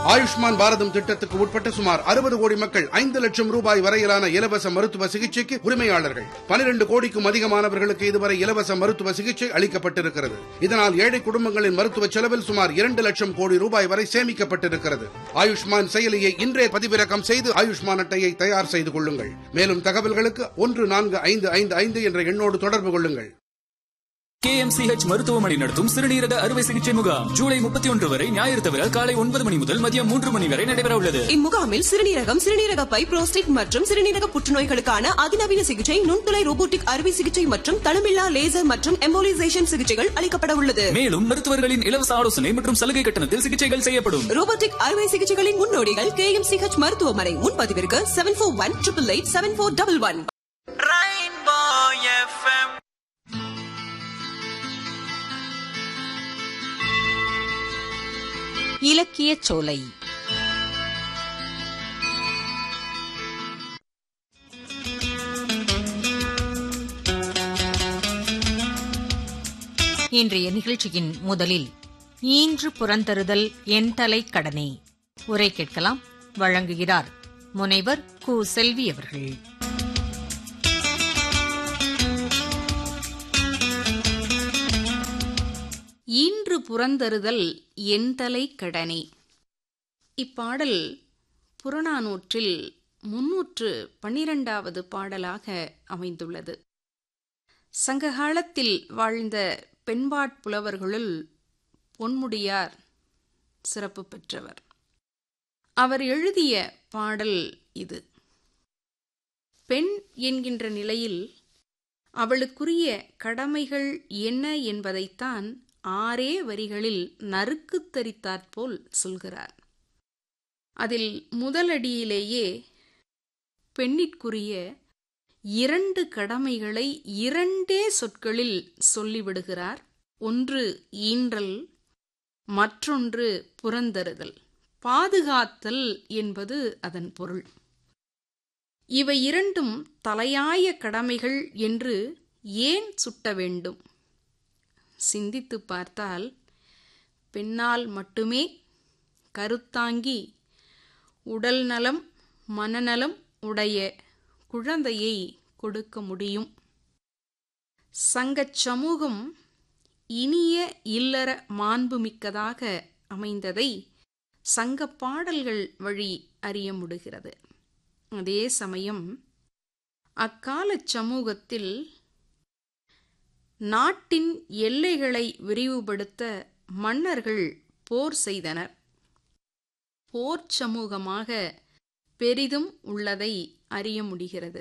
ஆயுஷ்மான் பாரதம் திட்டத்துக்கு உட்பட்ட சுமார் அறுபது கோடி மக்கள் ஐந்து லட்சம் ரூபாய் வரையிலான இலவச மருத்துவ சிகிச்சைக்கு உரிமையாளர்கள் பனிரெண்டு கோடிக்கும் அதிகமானவர்களுக்கு இதுவரை இலவச மருத்துவ சிகிச்சை அளிக்கப்பட்டிருக்கிறது இதனால் ஏழை குடும்பங்களின் மருத்துவ செலவில் சுமார் இரண்டு லட்சம் கோடி ரூபாய் வரை சேமிக்கப்பட்டிருக்கிறது ஆயுஷ்மான் செயலியை இன்றே பதிவிறக்கம் செய்து ஆயுஷ்மான் அட்டையை தயார் செய்து கொள்ளுங்கள் மேலும் தகவல்களுக்கு ஒன்று நான்கு ஐந்து ஐந்து ஐந்து என்ற எண்ணோடு தொடர்பு கொள்ளுங்கள் கேஎம்சிஹெச் மருத்துவமனை நடத்தும் சிறுநீரக அறுவை சிகிச்சை முகாம் ஜூலை முப்பத்தி ஒன்று வரை ஞாயிறு தவிர காலை ஒன்பது மணி முதல் மதியம் மூன்று மணி வரை நடைபெற உள்ளது இம்முகாமில் சிறுநீரகம் சிறுநீரக பை புரோஸ்டேட் மற்றும் சிறுநீரக புற்றுநோய்களுக்கான அதிநவீன சிகிச்சை நுண்துளை ரோபோட்டிக் அறுவை சிகிச்சை மற்றும் தளமில்லா லேசர் மற்றும் எம்போலிசேஷன் சிகிச்சைகள் அளிக்கப்பட உள்ளது மேலும் மருத்துவர்களின் இலவச ஆலோசனை மற்றும் சலுகை கட்டணத்தில் சிகிச்சைகள் செய்யப்படும் ரோபோட்டிக் அறுவை சிகிச்சைகளின் முன்னோடிகள் கே எம் சிஹெச் மருத்துவமனை முன்பதிவிற்கு seven four one triple eight seven four double one இலக்கியச் சோலை இன்றைய நிகழ்ச்சியின் முதலில் ஈன்று புறந்தருதல் என் தலை கடனே உரை கேட்கலாம் வழங்குகிறார் முனைவர் கு செல்வி அவர்கள் ஈன்று புறந்தருதல் என்தலை கடனே இப்பாடல் புறநானூற்றில் முன்னூற்று பன்னிரண்டாவது பாடலாக அமைந்துள்ளது சங்ககாலத்தில் வாழ்ந்த பெண்பாட்புலவர்களுள் பொன்முடியார் சிறப்பு பெற்றவர் அவர் எழுதிய பாடல் இது பெண் என்கின்ற நிலையில் அவளுக்குரிய கடமைகள் என்ன என்பதைத்தான் ஆறே வரிகளில் நறுக்கு தரித்தாற்போல் சொல்கிறார் அதில் முதலடியிலேயே பெண்ணிற்குரிய இரண்டு கடமைகளை இரண்டே சொற்களில் சொல்லிவிடுகிறார் ஒன்று ஈன்றல் மற்றொன்று புறந்தருதல் பாதுகாத்தல் என்பது அதன் பொருள் இவை இரண்டும் தலையாய கடமைகள் என்று ஏன் சுட்ட வேண்டும் சிந்தித்து பார்த்தால் பெண்ணால் மட்டுமே கருத்தாங்கி உடல் நலம் மனநலம் உடைய குழந்தையை கொடுக்க முடியும் சங்கச் சமூகம் இனிய இல்லற மாண்புமிக்கதாக அமைந்ததை சங்கப் பாடல்கள் வழி அறிய முடிகிறது அதே சமயம் அக்காலச் சமூகத்தில் நாட்டின் எல்லைகளை விரிவுபடுத்த மன்னர்கள் போர் செய்தனர் போர் சமூகமாக பெரிதும் உள்ளதை அறிய முடிகிறது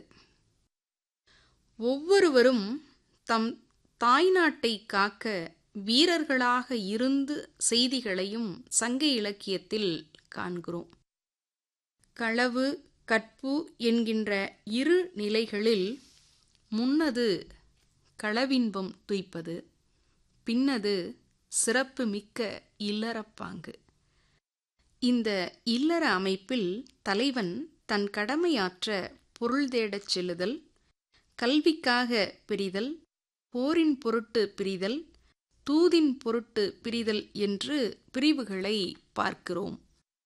ஒவ்வொருவரும் தம் தாய்நாட்டை காக்க வீரர்களாக இருந்து செய்திகளையும் சங்க இலக்கியத்தில் காண்கிறோம் களவு கற்பு என்கின்ற இரு நிலைகளில் முன்னது களவின்பம் துய்ப்பது பின்னது சிறப்பு மிக்க இல்லறப்பாங்கு இந்த இல்லற அமைப்பில் தலைவன் தன் கடமையாற்ற பொருள் தேடச் செல்லுதல் கல்விக்காக பிரிதல் போரின் பொருட்டு பிரிதல் தூதின் பொருட்டு பிரிதல் என்று பிரிவுகளை பார்க்கிறோம்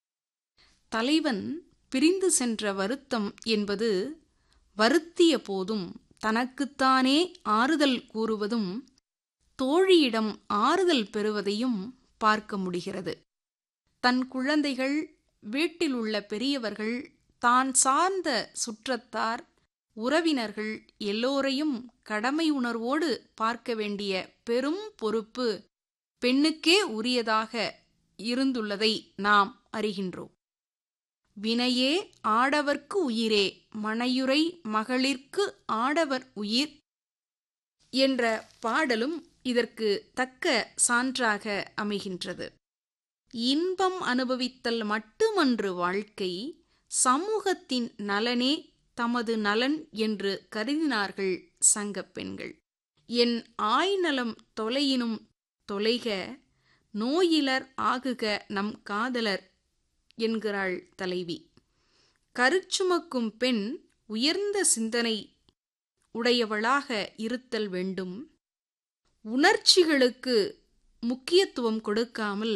தலைவன் பிரிந்து சென்ற வருத்தம் என்பது வருத்திய போதும் தனக்குத்தானே ஆறுதல் கூறுவதும் தோழியிடம் ஆறுதல் பெறுவதையும் பார்க்க முடிகிறது தன் குழந்தைகள் வீட்டில் உள்ள பெரியவர்கள் தான் சார்ந்த சுற்றத்தார் உறவினர்கள் எல்லோரையும் கடமை உணர்வோடு பார்க்க வேண்டிய பெரும் பொறுப்பு பெண்ணுக்கே உரியதாக இருந்துள்ளதை நாம் அறிகின்றோம் வினையே ஆடவர்க்கு உயிரே மனையுறை மகளிர்க்கு ஆடவர் உயிர் என்ற பாடலும் இதற்கு தக்க சான்றாக அமைகின்றது இன்பம் அனுபவித்தல் மட்டுமன்று வாழ்க்கை சமூகத்தின் நலனே தமது நலன் என்று கருதினார்கள் சங்கப் பெண்கள் என் ஆய்நலம் தொலையினும் தொலைக நோயிலர் ஆகுக நம் காதலர் என்கிறாள் தலைவி கருச்சுமக்கும் பெண் உயர்ந்த சிந்தனை உடையவளாக இருத்தல் வேண்டும் உணர்ச்சிகளுக்கு முக்கியத்துவம் கொடுக்காமல்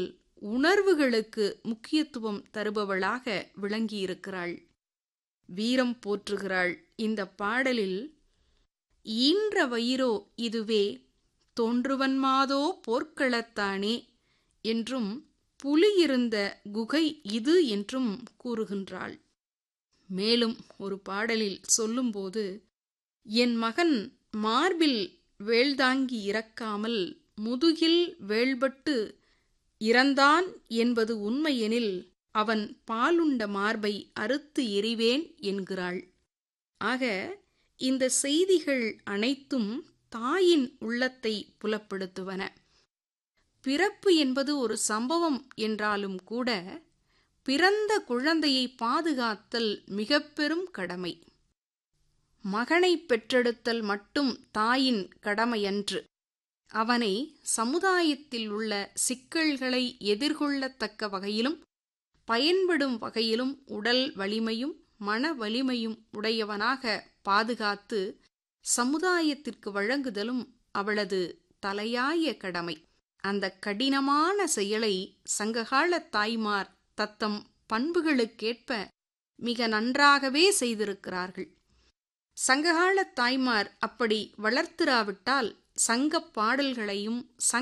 உணர்வுகளுக்கு முக்கியத்துவம் தருபவளாக விளங்கியிருக்கிறாள் வீரம் போற்றுகிறாள் இந்த பாடலில் ஈன்ற வயிறோ இதுவே தோன்றுவன் மாதோ போர்க்களத்தானே என்றும் புலி இருந்த குகை இது என்றும் கூறுகின்றாள் மேலும் ஒரு பாடலில் சொல்லும்போது என் மகன் மார்பில் வேள்தாங்கி இறக்காமல் முதுகில் வேள்பட்டு இறந்தான் என்பது உண்மையெனில் அவன் பாலுண்ட மார்பை அறுத்து எறிவேன் என்கிறாள் ஆக இந்த செய்திகள் அனைத்தும் தாயின் உள்ளத்தை புலப்படுத்துவன பிறப்பு என்பது ஒரு சம்பவம் என்றாலும் கூட பிறந்த குழந்தையை பாதுகாத்தல் மிக பெரும் கடமை மகனை பெற்றெடுத்தல் மட்டும் தாயின் கடமையன்று அவனை சமுதாயத்தில் உள்ள சிக்கல்களை எதிர்கொள்ளத்தக்க வகையிலும் பயன்படும் வகையிலும் உடல் வலிமையும் மன வலிமையும் உடையவனாக பாதுகாத்து சமுதாயத்திற்கு வழங்குதலும் அவளது தலையாய கடமை அந்த கடினமான செயலை சங்ககால தாய்மார் தத்தம் பண்புகளுக்கேற்ப மிக நன்றாகவே செய்திருக்கிறார்கள் சங்ககால தாய்மார் அப்படி வளர்த்திராவிட்டால் சங்கப் பாடல்களையும்